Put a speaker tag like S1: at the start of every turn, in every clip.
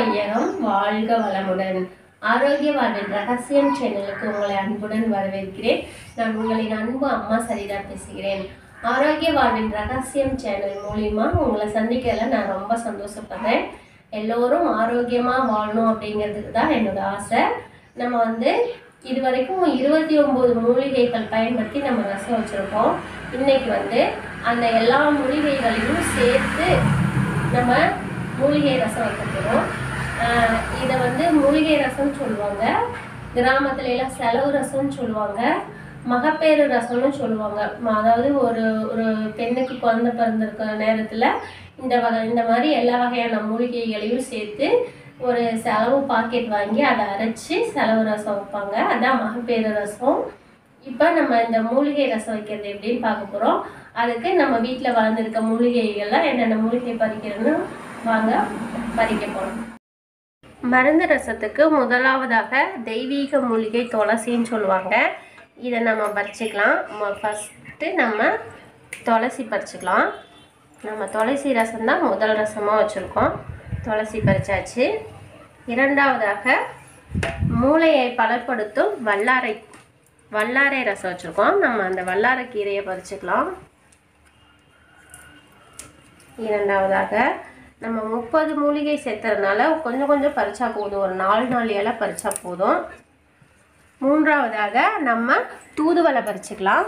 S1: வையகம் வாழ்க வளமுடன் ஆரோக்கிய வாழ்வின் ரகசியம் சேனலுக்கு உங்களை அன்புடன் வரவேற்கிறேன் நான் உங்களின் அன்பு அம்மா சரிதா பேசுகிறேன் ஆரோக்கிய வாழ்வின் ரகசியம் சேனல் மூலிமா உங்களை சந்திக்கல நான் ரொம்ப சந்தோஷப்படுறேன் எல்லோரும் ஆரோக்கியமா வாழணும் அப்படிங்கிறதுக்கு தான் என்னோட ஆசை நம்ம வந்து இது வரைக்கும் இருபத்தி ஒன்பது மூலிகைகள் பயன்படுத்தி நம்ம ரசம் வச்சுருக்கோம் இன்னைக்கு வந்து அந்த எல்லா மூலிகைகளையும் சேர்த்து நம்ம மூலிகை ரசம் வைக்க போகிறோம் இதை வந்து மூலிகை ரசம்னு சொல்லுவாங்க கிராமத்துல எல்லாம் செலவு ரசம்னு சொல்லுவாங்க மகப்பேறு ரசம்னு சொல்லுவாங்க ம- அதாவது ஒரு ஒரு பெண்ணுக்கு குழந்தை பிறந்திருக்க நேரத்தில் இந்த வகை இந்த மாதிரி எல்லா வகையான மூலிகைகளையும் சேர்த்து ஒரு செலவு பாக்கெட் வாங்கி அதை அரைச்சி செலவு ரசம் வைப்பாங்க அதான் மகப்பேறு ரசம் இப்போ நம்ம இந்த மூலிகை ரசம் வைக்கிறது எப்படின்னு பார்க்க போகிறோம் அதுக்கு நம்ம வீட்டில் வளர்ந்துருக்க மூலிகைகள்லாம் என்னென்ன மூலிகை பறிக்கிறதுன்னு வாங்க பறிக்க போகிறோம் மருந்து ரசத்துக்கு முதலாவதாக தெய்வீக மூலிகை துளசின்னு சொல்லுவாங்க இதை நம்ம பறிச்சுக்கலாம் ஃபஸ்ட்டு நம்ம துளசி பறிச்சுக்கலாம் நம்ம துளசி ரசம் தான் முதல் ரசமாக வச்சுருக்கோம் துளசி பறிச்சாச்சு இரண்டாவதாக மூளையை பலப்படுத்தும் வல்லாரை வல்லாரை ரசம் வச்சுருக்கோம் நம்ம அந்த வல்லாரை கீரையை பறிச்சுக்கலாம் இரண்டாவதாக நம்ம முப்பது மூலிகை சேர்த்ததுனால கொஞ்சம் கொஞ்சம் பறிச்சா போதும் ஒரு நாலு நாலு இலை பறிச்சா போதும் மூன்றாவதாக நம்ம தூதுவளை பறிச்சுக்கலாம்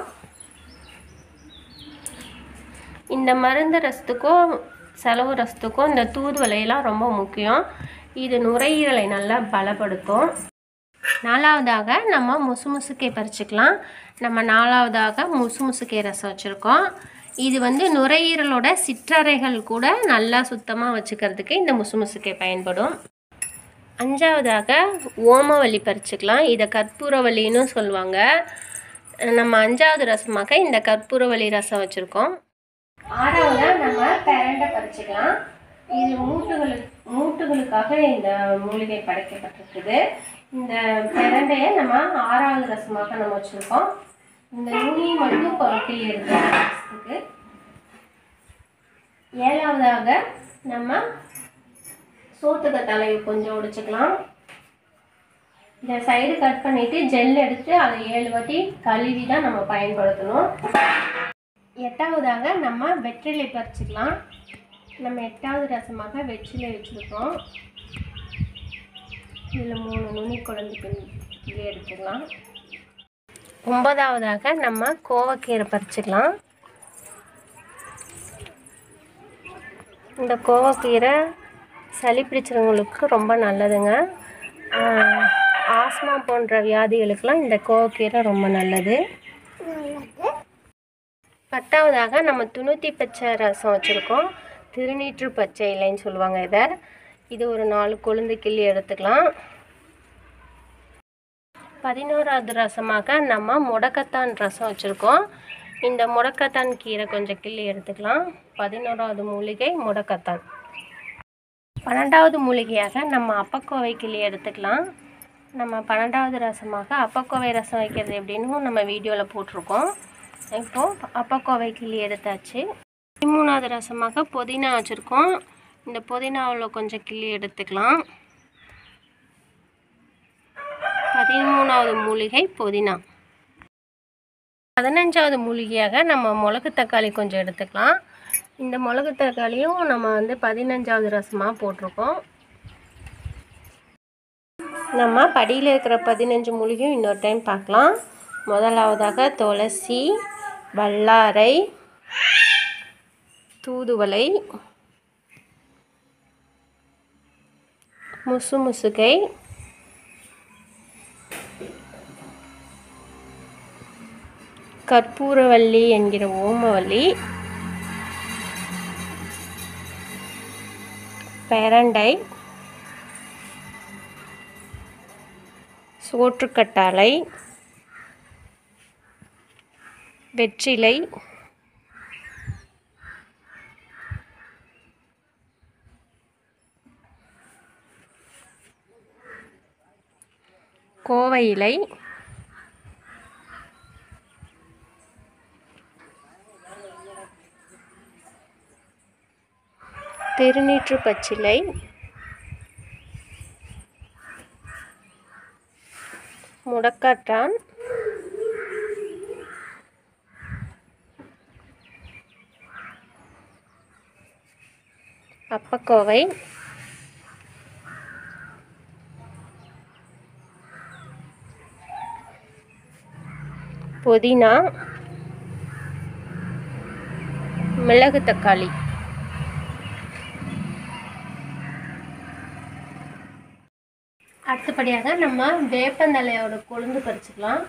S1: இந்த மருந்து ரசத்துக்கும் செலவு ரசத்துக்கும் இந்த தூதுவளையெல்லாம் ரொம்ப முக்கியம் இது நுரையீரலை நல்லா பலப்படுத்தும் நாலாவதாக நம்ம முசுமுசுக்கை பறிச்சுக்கலாம் நம்ம நாலாவதாக முசுமுசுக்கை ரசம் வச்சுருக்கோம் இது வந்து நுரையீரலோட சிற்றறைகள் கூட நல்லா சுத்தமாக வச்சுக்கிறதுக்கு இந்த முசுமுசுக்கை பயன்படும் அஞ்சாவதாக ஓமவல்லி பறிச்சுக்கலாம் இதை கற்பூரவல்லின்னு சொல்லுவாங்க நம்ம அஞ்சாவது ரசமாக இந்த கற்பூரவல்லி ரசம் வச்சுருக்கோம் ஆறாவதா நம்ம பிரண்டை பறிச்சுக்கலாம் இது மூட்டுகளுக்கு மூட்டுகளுக்காக இந்த மூலிகை படைக்கப்பட்டிருக்குது இந்த பிரண்டையை நம்ம ஆறாவது ரசமாக நம்ம வச்சுருக்கோம் இந்த நுனி மட்டும் குழப்பி இருக்கிறதுக்கு ஏழாவதாக நம்ம சோத்துக்க தலையை கொஞ்சம் உடைச்சுக்கலாம் இந்த சைடு கட் பண்ணிவிட்டு ஜெல் எடுத்து அதை ஏழு வாட்டி கழுவி தான் நம்ம பயன்படுத்தணும் எட்டாவதாக நம்ம வெற்றிலை பறிச்சுக்கலாம் நம்ம எட்டாவது ரசமாக வெற்றிலை வச்சுருக்கோம் இதில் மூணு நுனி குழந்தை கிள்ளி எடுத்துக்கலாம் ஒன்பதாவதாக நம்ம கோவக்கீரை பறிச்சுக்கலாம் இந்த கோவக்கீரை சளி பிடிச்சவங்களுக்கு ரொம்ப நல்லதுங்க ஆஹ், ஆஸ்மா போன்ற வியாதிகளுக்கெல்லாம் இந்த கோவக்கீரை ரொம்ப நல்லது பத்தாவதாக நம்ம துணுத்தி பச்சை ரசம் வச்சுருக்கோம் திருநீற்று பச்சை இலைன்னு சொல்லுவாங்க இதை இது ஒரு நாலு கொழுந்து கிள்ளி எடுத்துக்கலாம் பதினோராவது ரசமாக நம்ம முடக்கத்தான் ரசம் வச்சுருக்கோம் இந்த முடக்கத்தான் கீரை கொஞ்சம் கிள்ளி எடுத்துக்கலாம் பதினோராவது மூலிகை முடக்கத்தான் பன்னெண்டாவது மூலிகையாக நம்ம அப்பக்கோவை கிள்ளி எடுத்துக்கலாம் நம்ம பன்னெண்டாவது ரசமாக அப்பக்கோவை ரசம் வைக்கிறது எப்படின்னு நம்ம வீடியோவில் போட்டிருக்கோம் இப்போது அப்பக்கோவை கிள்ளி எடுத்தாச்சு பதிமூணாவது ரசமாக புதினா வச்சுருக்கோம் இந்த புதினாவில் கொஞ்சம் கிள்ளி எடுத்துக்கலாம் பதிமூணாவது மூலிகை புதினா பதினஞ்சாவது மூலிகையாக நம்ம மிளகு தக்காளி கொஞ்சம் எடுத்துக்கலாம் இந்த மிளகு தக்காளியும் நம்ம வந்து பதினஞ்சாவது ரசமாக போட்டிருக்கோம் நம்ம படியில் இருக்கிற பதினஞ்சு மூலிகையும் இன்னொரு டைம் பார்க்கலாம் முதலாவதாக துளசி வல்லாரை தூதுவளை முசுமுசுகை கற்பூரவல்லி என்கிற ஓமவல்லி பெரண்டை சோற்றுக்கட்டாழை வெற்றிலை கோவை இலை திருநீற்று பச்சிலை முடக்காட்டான் அப்பக்கோவை புதினா மிளகு தக்காளி அடுத்தபடியாக நம்ம வேப்பந்தலையோட கொழுந்து பறிச்சுக்கலாம்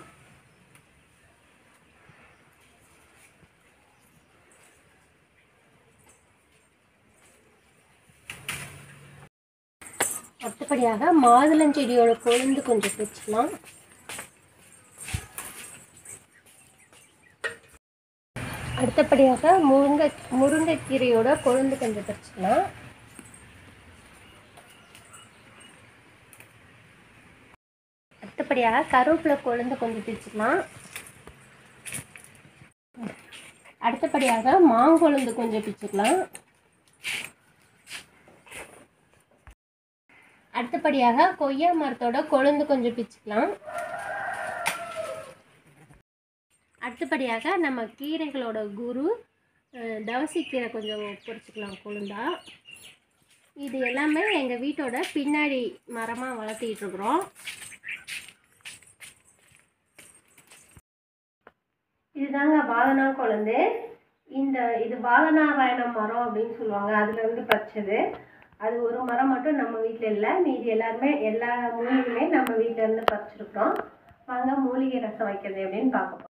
S1: அடுத்தபடியாக மாதுளஞ்செடியோட கொழுந்து கொஞ்சம் பிரிச்சுக்கலாம் அடுத்தபடியாக முருங்கை முருங்கைக்கீரையோட கொழுந்து கொஞ்சம் பறிச்சுக்கலாம் அடுத்தபடியாக கருவேப்பிலை கொழுந்து கொஞ்சம் பிரிச்சுக்கலாம் அடுத்தபடியாக மாங்கொழுந்து கொஞ்சம் பிரிச்சுக்கலாம் அடுத்தபடியாக கொய்யா மரத்தோட கொழுந்து கொஞ்சம் பிச்சுக்கலாம் அடுத்தபடியாக நம்ம கீரைகளோட குரு அஹ், தவசிக்கீரை கொஞ்சம் பொரிச்சுக்கலாம் கொழுந்தா இது எல்லாமே எங்கள் வீட்டோட பின்னாடி மரமாக வளர்த்திட்டு இருக்கிறோம் இதுதாங்க வாதனா கொழுந்து இந்த இது வாதநாராயணம் மரம் அப்படின்னு சொல்லுவாங்க அதுலேருந்து பறிச்சது அது ஒரு மரம் மட்டும் நம்ம வீட்டில் இல்லை மீதி எல்லாருமே எல்லா மூலிகையுமே நம்ம வீட்டில இருந்து பறிச்சிருக்கிறோம் வாங்க மூலிகை ரசம் வைக்கிறது அப்படின்னு பார்க்க போறோம்.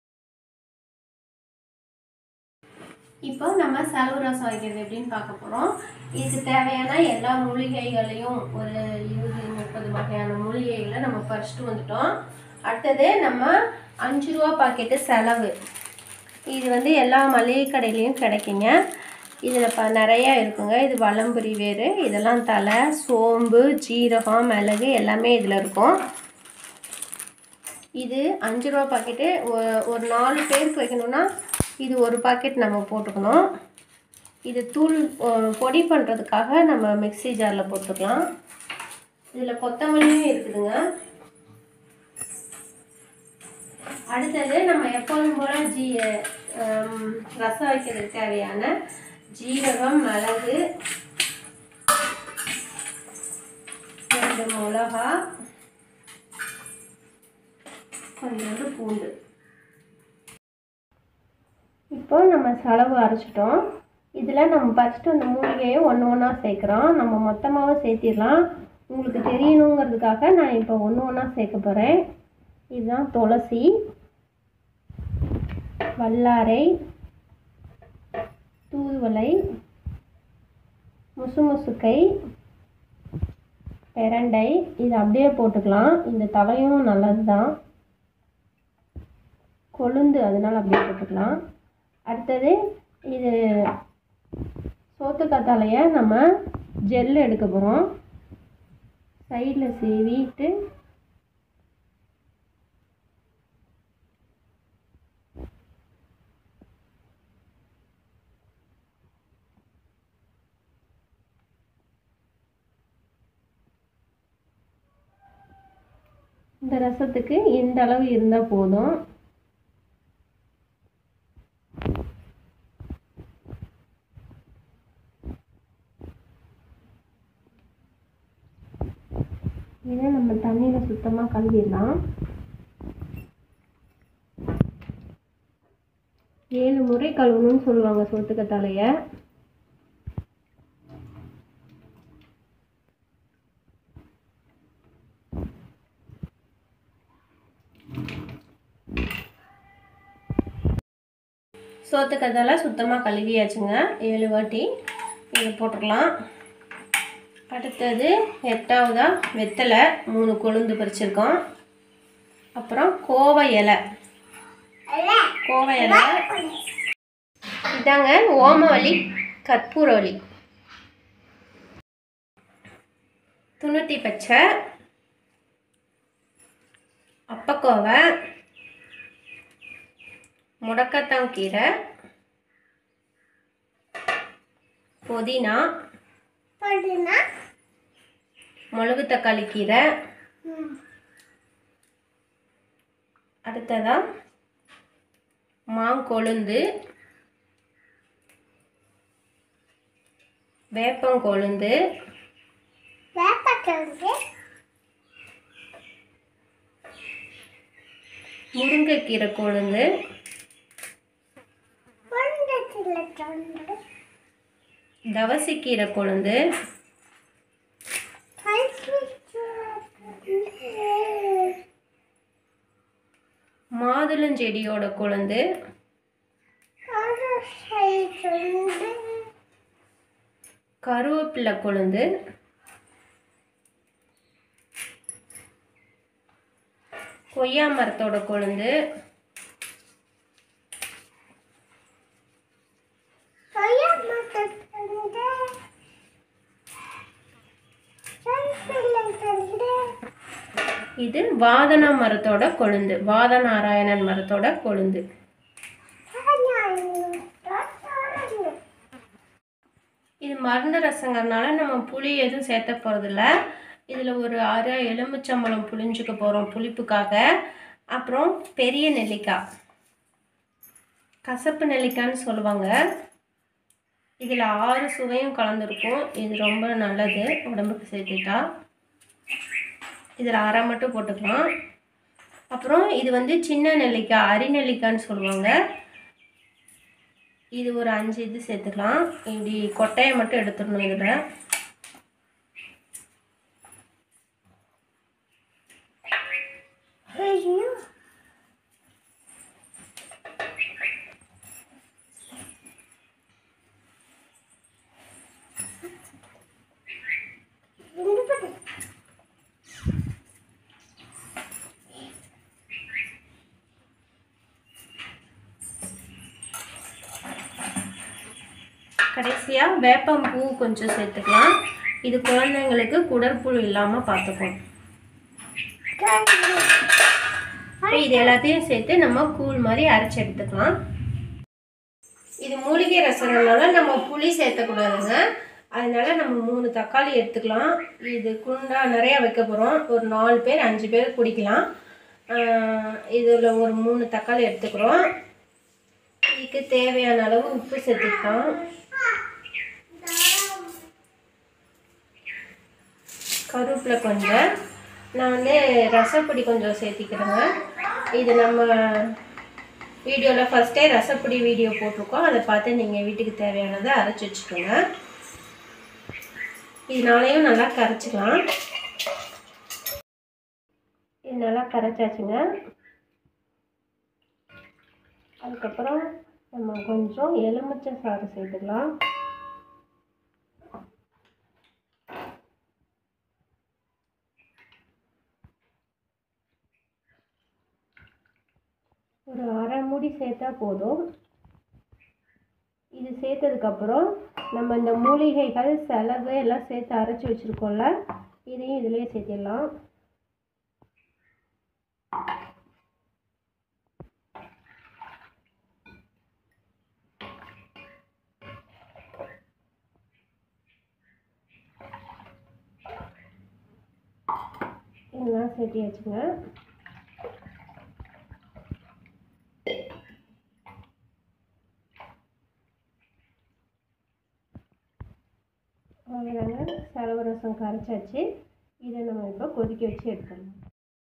S1: இப்போ நம்ம செலவு ரசம் வைக்கிறது எப்படின்னு பார்க்க போகிறோம் இதுக்கு தேவையான எல்லா மூலிகைகளையும் ஒரு இருபது முப்பது வகையான மூலிகைகளை நம்ம பறிச்சுட்டு வந்துட்டோம் அடுத்தது நம்ம அஞ்சு ரூபா பாக்கெட்டு செலவு இது வந்து எல்லா மளிகை கடையிலையும் கிடைக்குங்க இதில் ப நிறையா இருக்குங்க இது வலம்புரி வேறு இதெல்லாம் தலை சோம்பு ஜீரகம் மிளகு எல்லாமே இதில் இருக்கும் இது அஞ்சு ரூபா பாக்கெட்டு ஒ- ஒரு நாலு பேருக்கு வைக்கணும்னா இது ஒரு பாக்கெட் நம்ம போட்டுக்கணும் இது தூள் அஹ், பொடி பண்ணுறதுக்காக நம்ம மிக்ஸி ஜாரில் போட்டுக்கலாம் இதில் கொத்தமல்லியும் இருக்குதுங்க அடுத்தது நம்ம எப்போதும் போல் ஜீ ஹம், ரசம் வைக்கிறதுக்கு தேவையான ஜீரகம் மிளகு ரெண்டு மிளகா கொஞ்சோண்டு பூண்டு இப்போ நம்ம செலவு அரைச்சிட்டோம் இதில் நம்ம ஃபஸ்ட்டு அந்த மூலிகையை ஒன்று ஒன்றா சேர்க்குறோம் நம்ம மொத்தமாகவும் சேர்த்திடலாம் உங்களுக்கு தெரியணுங்கிறதுக்காக நான் இப்போ ஒன்று ஒன்றா சேர்க்க போகிறேன் இதுதான் துளசி வல்லாரை தூதுவளை முசுமுசுக்கை பெரண்டை இது அப்படியே போட்டுக்கலாம் இந்த தலையும் நல்லது தான் கொழுந்து அதனால அப்படியே போட்டுக்கலாம் அடுத்தது இது சோத்துக்கத்தாழைய நம்ம ஜெல் எடுக்க போகிறோம் சைடில் சீவிட்டு இந்த ரசத்துக்கு இந்த அளவு இருந்தால் போதும் இதை நம்ம தண்ணியில் சுத்தமாக கழுவிடலாம் ஏழு முறை கழுவணும்னு சொல்லுவாங்க சோத்துக்கத்தாழைய சோத்துக்கத்தாழை சுத்தமாக கழுவியாச்சுங்க ஏழு வாட்டி இதை போட்டுக்கலாம் அடுத்தது எட்டாவதா வெத்தலை மூணு கொழுந்து பறிச்சிருக்கோம் அப்புறம் கோவை இலை கோவை இலை இதாங்க ஓமவல்லி கற்பூரவல்லி துணுத்தி பச்சை அப்பக்கோவை முடக்கத்தான் கீரை புதினா மிளகு தக்காளி கீரை அடுத்ததாக மாங்கொழுந்து வேப்பங்கொழுந்து
S2: வேப்பக்கிழங்கு
S1: முருங்கைக்கீரை கொழுந்து
S2: பொண்டத்தில் தொண்டு
S1: தவசிக்கீரை கொழுந்து மாதுளஞ்செடியோட கொழுந்து கருவேப்பிலை கொழுந்து கொய்யா மரத்தோட கொழுந்து இது வாதனா மரத்தோட கொழுந்து வாத நாராயணன் மரத்தோட கொழுந்து இது மருந்து ரசங்கிறதுனால நம்ம புளி எதுவும் சேர்த்த போகிறதில்ல இதில் ஒரு அரை எலுமிச்சம்பழம் புளிஞ்சுக்க போகிறோம் புளிப்புக்காக அப்புறம் பெரிய நெல்லிக்காய் கசப்பு நெல்லிக்காய்னு சொல்லுவாங்க இதில் ஆறு சுவையும் கலந்துருக்கும் இது ரொம்ப நல்லது உடம்புக்கு சேர்த்துட்டா இதில் அரை மட்டும் போட்டுக்கலாம் அப்புறம் இது வந்து சின்ன நெல்லிக்காய் அரி நெல்லிக்காய்னு சொல்லுவாங்க இது ஒரு அஞ்சு இது சேர்த்துக்கலாம் இப்படி கொட்டையை மட்டும் எடுத்துடணும் இதில் கடைசியாக வேப்பம்பூ கொஞ்சம் சேர்த்துக்கலாம் இது குழந்தைங்களுக்கு குடற்புழு இல்லாமல் பார்த்துக்கணும் இப்போ இது எல்லாத்தையும் சேர்த்து நம்ம கூழ் மாதிரி அரைச்சி எடுத்துக்கலாம் இது மூலிகை ரசம்னால நம்ம புளி சேர்த்தக்கூடாதுங்க அதனால நம்ம மூணு தக்காளி எடுத்துக்கலாம் இது குண்டா நிறையா வைக்க போகிறோம் ஒரு நாலு பேர் அஞ்சு பேர் குடிக்கலாம் இதில் ஒரு மூணு தக்காளி எடுத்துக்கிறோம் இதுக்கு தேவையான அளவு உப்பு சேர்த்துக்கலாம் கருவேப்பிலை கொஞ்சம் நான் வந்து ரசப்பொடி கொஞ்சம் சேர்த்திக்கிறேங்க இது நம்ம வீடியோவில் ஃபஸ்ட்டே ரசப்பொடி வீடியோ போட்டிருக்கோம் அதை பார்த்து நீங்கள் வீட்டுக்கு தேவையானதை அரைச்சி வச்சுக்கோங்க இதனாலையும் நல்லா கரைச்சிக்கலாம் இது நல்லா கரைச்சாச்சுங்க அதுக்கப்புறம் நம்ம கொஞ்சம் எலுமிச்சை சாறு சேர்த்துக்கலாம் ஒரு அரை மூடி சேர்த்தா போதும் இது சேர்த்ததுக்கப்புறம் நம்ம இந்த மூலிகைகள் செலவு எல்லாம் சேர்த்து அரைச்சி வச்சுருக்கோம்ல இதையும் இதிலே சேர்த்திடலாம் இதெல்லாம் சேர்த்தியாச்சுங்க அவ்வளோதாங்க செலவு ரசம் கரைச்சாச்சு இதை நம்ம இப்போ கொதிக்க வச்சு எடுத்துடலாம்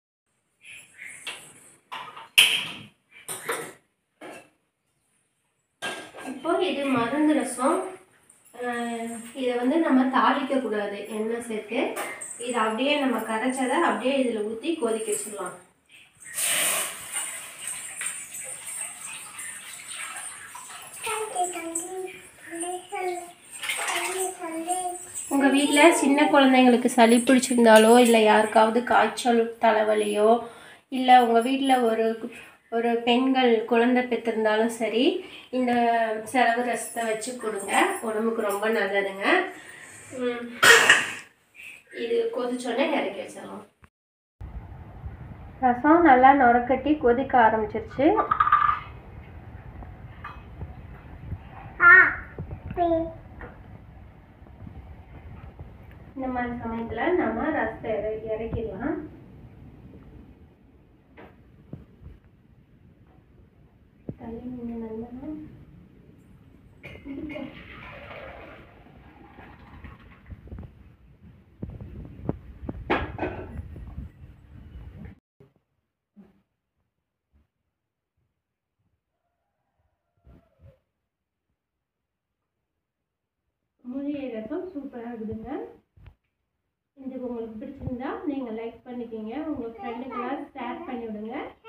S1: இப்போ இது மருந்து ரசம் அஹ் இதை வந்து நம்ம தாளிக்க கூடாது எண்ணெய் சேர்த்து இதை அப்படியே நம்ம கரைச்சதை அப்படியே இதில் ஊற்றி கொதிக்க வச்சிடலாம் உங்கள் வீட்டில் சின்ன குழந்தைங்களுக்கு சளி பிடிச்சிருந்தாலோ இல்லை யாருக்காவது காய்ச்சல் தலைவலியோ இல்லை உங்கள் வீட்டில் ஒரு ஒரு பெண்கள் குழந்தை பெற்றிருந்தாலும் சரி இந்த செலவு ரசத்தை வச்சு கொடுங்க உடம்புக்கு ரொம்ப நல்லதுங்க ம். இது கொதிச்சோடனே இறக்கி வச்சிடலாம் ரசம் நல்லா நுரக்கட்டி கொதிக்க ஆரம்பிச்சிருச்சு இந்த மாதிரி சமயத்தில் நம்ம ரசத்தை இற இறக்கிடலாம் தள்ளி நின்று நல்லா மூலிகை ரசம் சூப்பராக இருக்குதுங்க இது உங்களுக்கு பிடிச்சிருந்தா நீங்கள் லைக் பண்ணிக்கோங்க உங்கள் ஃப்ரெண்டுக்கெல்லாம் ஷேர் பண்ணி விடுங்க